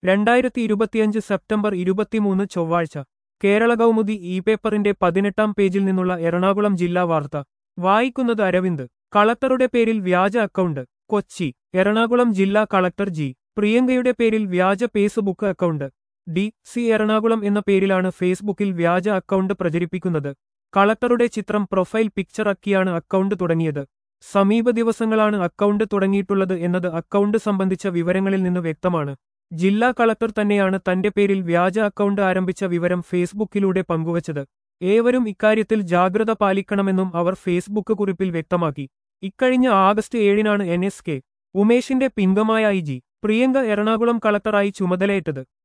രണ്ടായിരത്തി ഇരുപത്തിയഞ്ച് സെപ്റ്റംബർ ഇരുപത്തിമൂന്ന് ചൊവ്വാഴ്ച കേരള കൗമുദി ഇ പേപ്പറിന്റെ പതിനെട്ടാം പേജിൽ നിന്നുള്ള എറണാകുളം ജില്ലാ വാർത്ത വായിക്കുന്നത് അരവിന്ദ് കളക്ടറുടെ പേരിൽ വ്യാജ അക്കൗണ്ട് കൊച്ചി എറണാകുളം ജില്ലാ കളക്ടർ ജി പ്രിയങ്കയുടെ പേരിൽ വ്യാജ Facebook account D C Ernakulam എന്ന പേരിലാണ് ഫേസ്ബുക്കിൽ വ്യാജ അക്കൗണ്ട് പ്രചരിപ്പിക്കുന്നത് കളക്ടറുടെ ചിത്രം പ്രൊഫൈൽ പിക്ചറാക്കിയാണ് അക്കൗണ്ട് തുടങ്ങിയത് സമീപ ദിവസങ്ങളാണ് അക്കൗണ്ട് തുടങ്ങിയിട്ടുള്ളത് എന്നത് അക്കൗണ്ട് സംബന്ധിച്ച വിവരങ്ങളിൽ നിന്ന് വ്യക്തമാണ് ജില്ലാ കളക്ടർ തന്നെയാണ് തന്റെ പേരിൽ വ്യാജ അക്കൗണ്ട് ആരംഭിച്ച വിവരം ഫേസ്ബുക്കിലൂടെ പങ്കുവച്ചത് ഏവരും ഇക്കാര്യത്തിൽ ജാഗ്രത പാലിക്കണമെന്നും അവർ ഫേസ്ബുക്ക് കുറിപ്പിൽ വ്യക്തമാക്കി ഇക്കഴിഞ്ഞ ആഗസ്റ്റ് ഏഴിനാണ് എൻ എസ് കെ ഉമേഷിന്റെ പിൻഗമായ ഐ ജി പ്രിയങ്ക എറണാകുളം കളക്ടറായി ചുമതലയേറ്റത്